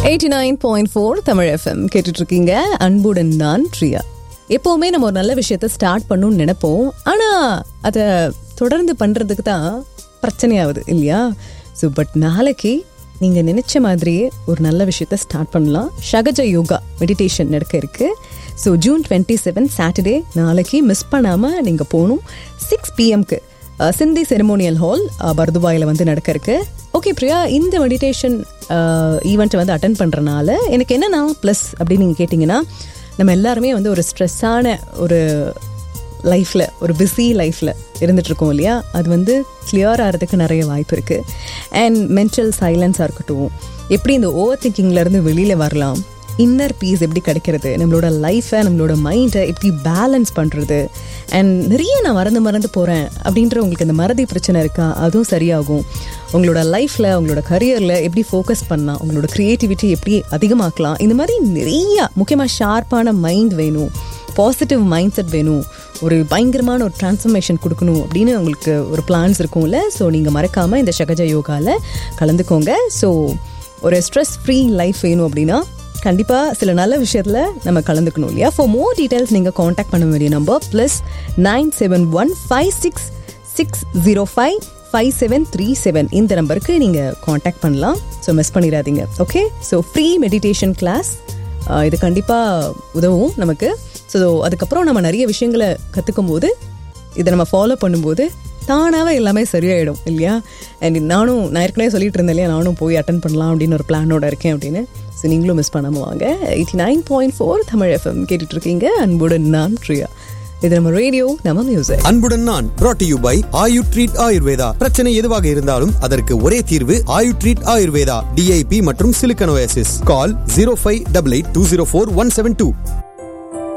eighty nine point four Tamil FM கேட்டுட்டு இருக்கீங்க அன்புடன் நான் பிரியா எப்பவுமே நம்ம ஒரு நல்ல விஷயத்த ஸ்டார்ட் பண்ணணும்னு நினைப்போம் ஆனா அதை தொடர்ந்து பண்றதுக்கு தான் பிரச்சனையாகுது இல்லையா ஸோ பட் நாளைக்கு நீங்க நினைச்ச மாதிரியே ஒரு நல்ல விஷயத்த ஸ்டார்ட் பண்ணலாம் ஷகஜ யோகா மெடிடேஷன் நடக்க இருக்கு so June twenty seven Saturday நாளைக்கு மிஸ் பண்ணாம நீங்க போகணும் சிக்ஸ் பிஎம்க்கு சிந்தி செரிமோனியல் ஹால் பர்துபாயில் வந்து நடக்க இருக்கு ஓகே பிரியா இந்த மெடிடேஷன் ஈவெண்ட்டை வந்து அட்டன் பண்ணுறனால எனக்கு என்னன்னா ப்ளஸ் அப்படின்னு நீங்கள் கேட்டிங்கன்னா நம்ம எல்லாருமே வந்து ஒரு ஸ்ட்ரெஸ்ஸான ஒரு லைஃப்பில் ஒரு பிஸி லைஃப்பில் இருந்துகிட்ருக்கோம் இல்லையா அது வந்து கிளியர் ஆகிறதுக்கு நிறைய வாய்ப்பு இருக்குது அண்ட் மென்டல் சைலன்ஸாக இருக்கட்டும் எப்படி இந்த ஓவர் திங்கிங்லேருந்து வெளியில் வரலாம் இன்னர் பீஸ் எப்படி கிடைக்கிறது நம்மளோட லைஃப்பை நம்மளோட மைண்டை எப்படி பேலன்ஸ் பண்ணுறது அண்ட் நிறைய நான் மறந்து மறந்து போகிறேன் அப்படின்ற உங்களுக்கு இந்த மறதி பிரச்சனை இருக்கா அதுவும் சரியாகும் உங்களோட லைஃப்பில் உங்களோட கரியரில் எப்படி ஃபோக்கஸ் பண்ணலாம் உங்களோட க்ரியேட்டிவிட்டி எப்படி அதிகமாக்கலாம் இந்த மாதிரி நிறைய முக்கியமாக ஷார்ப்பான மைண்ட் வேணும் பாசிட்டிவ் மைண்ட் செட் வேணும் ஒரு பயங்கரமான ஒரு டிரான்ஸ்ஃபர்மேஷன் கொடுக்கணும் அப்படின்னு உங்களுக்கு ஒரு பிளான்ஸ் இருக்கும்ல ஸோ நீங்கள் மறக்காமல் இந்த சகஜ யோகாவில் கலந்துக்கோங்க ஸோ ஒரு ஸ்ட்ரெஸ் ஃப்ரீ லைஃப் வேணும் அப்படின்னா கண்டிப்பாக சில நல்ல விஷயத்தில் நம்ம கலந்துக்கணும் இல்லையா ஃபார் மோர் டீட்டெயில்ஸ் நீங்கள் காண்டாக்ட் பண்ண வேண்டிய number plus nine seven one five six six zero five five seven three seven இந்த நம்பருக்கு நீங்கள் காண்டாக்ட் பண்ணலாம் ஸோ மிஸ் பண்ணிடாதீங்க okay so free meditation class இது கண்டிப்பாக உதவும் நமக்கு ஸோ அதுக்கப்புறம் நம்ம நிறைய விஷயங்களை கற்றுக்கும் போது இதை நம்ம ஃபாலோ பண்ணும்போது தானாகவே எல்லாமே சரியாயிடும் இல்லையா அண்ட் நானும் நான் ஏற்கனவே சொல்லிட்டு இருந்தேன் இல்லையா நானும் போய் அட்டன் பண்ணலாம் அப்படின்னு ஒரு பிளானோட இருக்கேன் அப்படின்னு ஸோ நீங்களும் மிஸ் பண்ணாமல் வாங்க eighty nine point four Tamil FM கேட்டுட்டு இருக்கீங்க அன்புடன் நான் பிரியா இது நம்ம ரேடியோ நம்ம மியூசிக் அன்புடன் நான் brought to you by Ayu treat Ayurveda பிரச்சனை எதுவாக இருந்தாலும் அதற்கு ஒரே தீர்வு ஆயு ட்ரீட் ஆயுர்வேதா டிஐபி மற்றும் silicosis call zero five double eight two zero four one seven two